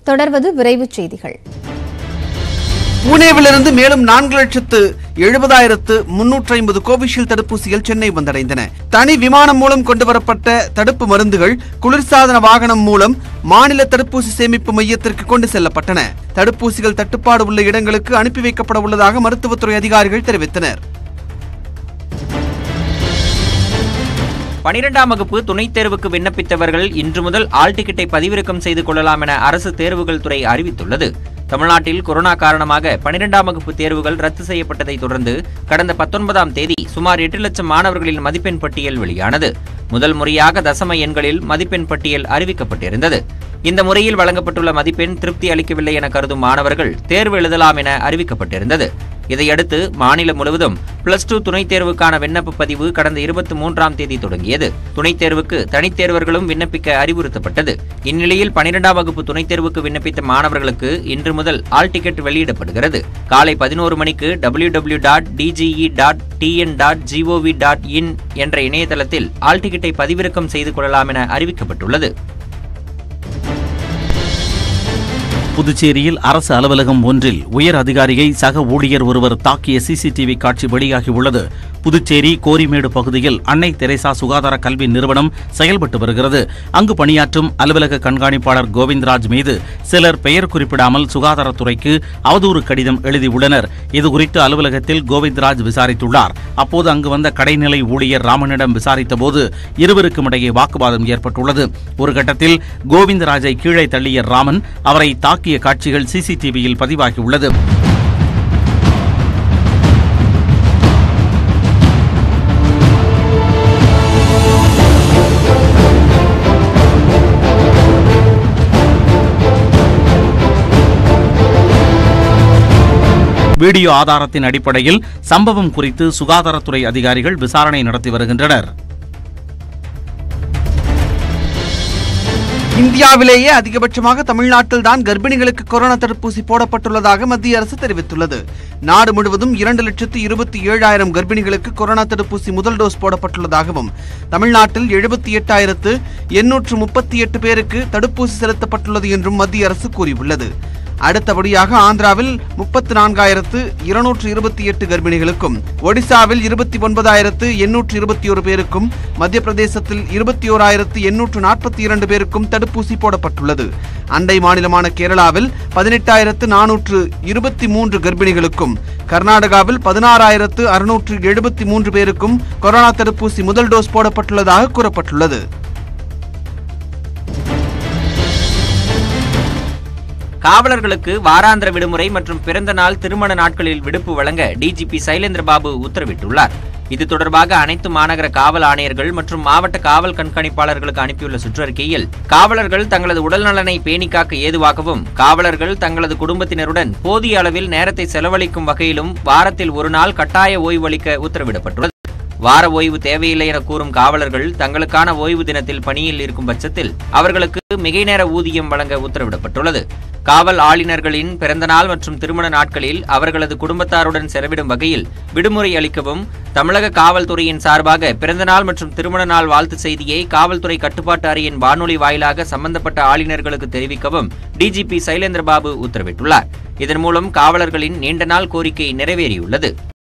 தொடர்வது விரைவுச் செய்திகள் புனேவிலிருந்து மேலும் நான்கு லட்சத்து எழுபதாயிரத்து முன்னூற்றி ஐம்பது கோவிஷீல்டு தடுப்பூசிகள் சென்னை வந்தடைந்தன தனி விமானம் மூலம் கொண்டுவரப்பட்ட தடுப்பு மருந்துகள் குளிர்சாதன வாகனம் மூலம் மாநில தடுப்பூசி சேமிப்பு மையத்திற்கு கொண்டு செல்லப்பட்டன தடுப்பூசிகள் தட்டுப்பாடு உள்ள இடங்களுக்கு அனுப்பி வைக்கப்பட உள்ளதாக மருத்துவத்துறை அதிகாரிகள் தெரிவித்தனர் பனிரெண்டாம் வகுப்பு துணைத் தேர்வுக்கு விண்ணப்பித்தவர்கள் இன்று முதல் ஆல் டிக்கெட்டை பதிவிறக்கம் செய்து கொள்ளலாம் என அரசு தேர்வுகள் துறை அறிவித்துள்ளது தமிழ்நாட்டில் கொரோனா காரணமாக பனிரெண்டாம் வகுப்பு தேர்வுகள் ரத்து செய்யப்பட்டதை தொடர்ந்து கடந்த பத்தொன்பதாம் தேதி சுமார் எட்டு லட்சம் மாணவர்களின் மதிப்பெண் பட்டியல் வெளியானது முதல் முறையாக தசம எண்களில் மதிப்பெண் பட்டியல் அறிவிக்கப்பட்டிருந்தது இந்த முறையில் வழங்கப்பட்டுள்ள மதிப்பெண் திருப்தி அளிக்கவில்லை என கருதும் மாணவர்கள் தேர்வு எழுதலாம் என அறிவிக்கப்பட்டிருந்தது இதையடுத்து மாநிலம் முழுவதும் பிளஸ் டூ துணைத் தேர்வுக்கான விண்ணப்ப பதிவு கடந்த இருபத்தி மூன்றாம் தேதி தொடங்கியது துணைத் தேர்வுக்கு தனித் தேர்வர்களும் விண்ணப்பிக்க அறிவுறுத்தப்பட்டது இந்நிலையில் பனிரெண்டாம் வகுப்பு துணைத் தேர்வுக்கு விண்ணப்பித்த மாணவர்களுக்கு இன்று முதல் ஆல் டிக்கெட் வெளியிடப்படுகிறது காலை பதினோரு மணிக்கு W W dot DGE dot TN dot gov dot in என்ற இணையதளத்தில் ஆல் டிக்கெட்டை பதிவிறக்கம் செய்து கொள்ளலாம் என அறிவிக்கப்பட்டுள்ளது புதுச்சேரியில் அரசு அலுவலகம் ஒன்றில் உயர் அதிகாரியை சக ஊழியர் ஒருவர் தாக்கிய சிசிடிவி காட்சி வெளியாகியுள்ளது புதுச்சேரி கோரிமேடு பகுதியில் அன்னை தெரேசா சுகாதார கல்வி நிறுவனம் செயல்பட்டு வருகிறது அங்கு பணியாற்றும் அலுவலக கண்காணிப்பாளர் கோவிந்தராஜ் மீது சிலர் பெயர் குறிப்பிடாமல் சுகாதாரத்துறைக்கு அவதூறு கடிதம் எழுதியுள்ளனர் இதுகுறித்து அலுவலகத்தில் கோவிந்தராஜ் விசாரித்துள்ளார் அப்போது அங்கு வந்த கடைநிலை ஊழியர் ராமனிடம் விசாரித்தபோது இருவருக்கும் இடையே வாக்குவாதம் ஏற்பட்டுள்ளது ஒரு கட்டத்தில் கோவிந்தராஜை கீழே தள்ளிய ராமன் அவரை தாக்கிய காட்சிகள் சிசிடிவியில் பதிவாகியுள்ளது வீடியோ ஆதாரத்தின் அடிப்படையில் சம்பவம் குறித்து சுகாதாரத்துறை அதிகாரிகள் விசாரணை நடத்தி வருகின்றனர் இந்தியாவிலேயே அதிகபட்சமாக தமிழ்நாட்டில் தான் கர்ப்பிணிகளுக்கு கொரோனா தடுப்பூசி போடப்பட்டுள்ளதாக மத்திய அரசு தெரிவித்துள்ளது நாடு முழுவதும் இரண்டு லட்சத்து இருபத்தி ஏழாயிரம் கர்ப்பிணிகளுக்கு கொரோனா தடுப்பூசி முதல் டோஸ் போடப்பட்டுள்ளதாகவும் தமிழ்நாட்டில் எழுபத்தி எட்டாயிரத்து எண்ணூற்று முப்பத்தி எட்டு பேருக்கு தடுப்பூசி செலுத்தப்பட்டுள்ளது என்றும் மத்திய அரசு கூறியுள்ளது அடுத்தபடியாக ஆந்திராவில் முப்பத்தி நான்காயிரத்து இருநூற்று இருபத்தி எட்டு கர்ப்பிணிகளுக்கும் ஒடிசாவில் இருபத்தி ஒன்பதாயிரத்து எண்ணூற்று இருபத்தி ஒரு பேருக்கும் மத்திய பிரதேசத்தில் இருபத்தி ஓராயிரத்து எண்ணூற்று நாற்பத்தி இரண்டு பேருக்கும் தடுப்பூசி போடப்பட்டுள்ளது அண்டை மாநிலமான கேரளாவில் பதினெட்டாயிரத்து நானூற்று இருபத்தி மூன்று கர்ப்பிணிகளுக்கும் கர்நாடகாவில் பதினாறாயிரத்து அறுநூற்று எழுபத்தி மூன்று பேருக்கும் கொரோனா தடுப்பூசி முதல் டோஸ் போடப்பட்டுள்ளதாக கூறப்பட்டுள்ளது காவலர்களுக்கு வாராந்திர விடுமுறை மற்றும் பிறந்த நாள் திருமண நாட்களில் விடுப்பு வழங்க டிஜிபி சைலேந்திரபாபு உத்தரவிட்டுள்ளார் இது தொடர்பாக அனைத்து மாநகர காவல் ஆணையர்கள் மற்றும் மாவட்ட காவல் கண்காணிப்பாளர்களுக்கு அனுப்பியுள்ள சுற்றறிக்கையில் காவலர்கள் தங்களது உடல்நலனை பேணிக்காக்க ஏதுவாகவும் காவலர்கள் தங்களது குடும்பத்தினருடன் போதிய அளவில் நேரத்தை செலவழிக்கும் வகையிலும் வாரத்தில் ஒரு நாள் கட்டாய ஓய்வு அளிக்க உத்தரவிடப்பட்டுள்ளது வார ஓய்வு தேவையில்லை என கூறும் காவலர்கள் தங்களுக்கான ஓய்வு தினத்தில் பணியில் இருக்கும் பட்சத்தில் அவர்களுக்கு மிகை நேர ஊதியம் வழங்க உத்தரவிடப்பட்டுள்ளது காவல் ஆளுநர்களின் பிறந்தநாள் மற்றும் திருமண நாட்களில் அவர்களது குடும்பத்தாருடன் செலவிடும் வகையில் விடுமுறை அளிக்கவும் தமிழக காவல்துறையின் சார்பாக பிறந்தநாள் மற்றும் திருமண நாள் வாழ்த்து செய்தியை காவல்துறை கட்டுப்பாட்டு அறையின் வானொலி வாயிலாக சம்பந்தப்பட்ட ஆளுநர்களுக்கு தெரிவிக்கவும் டிஜிபி சைலேந்திரபாபு உத்தரவிட்டுள்ளார் இதன் மூலம் காவலர்களின் நீண்ட நாள் கோரிக்கை நிறைவேறியுள்ளது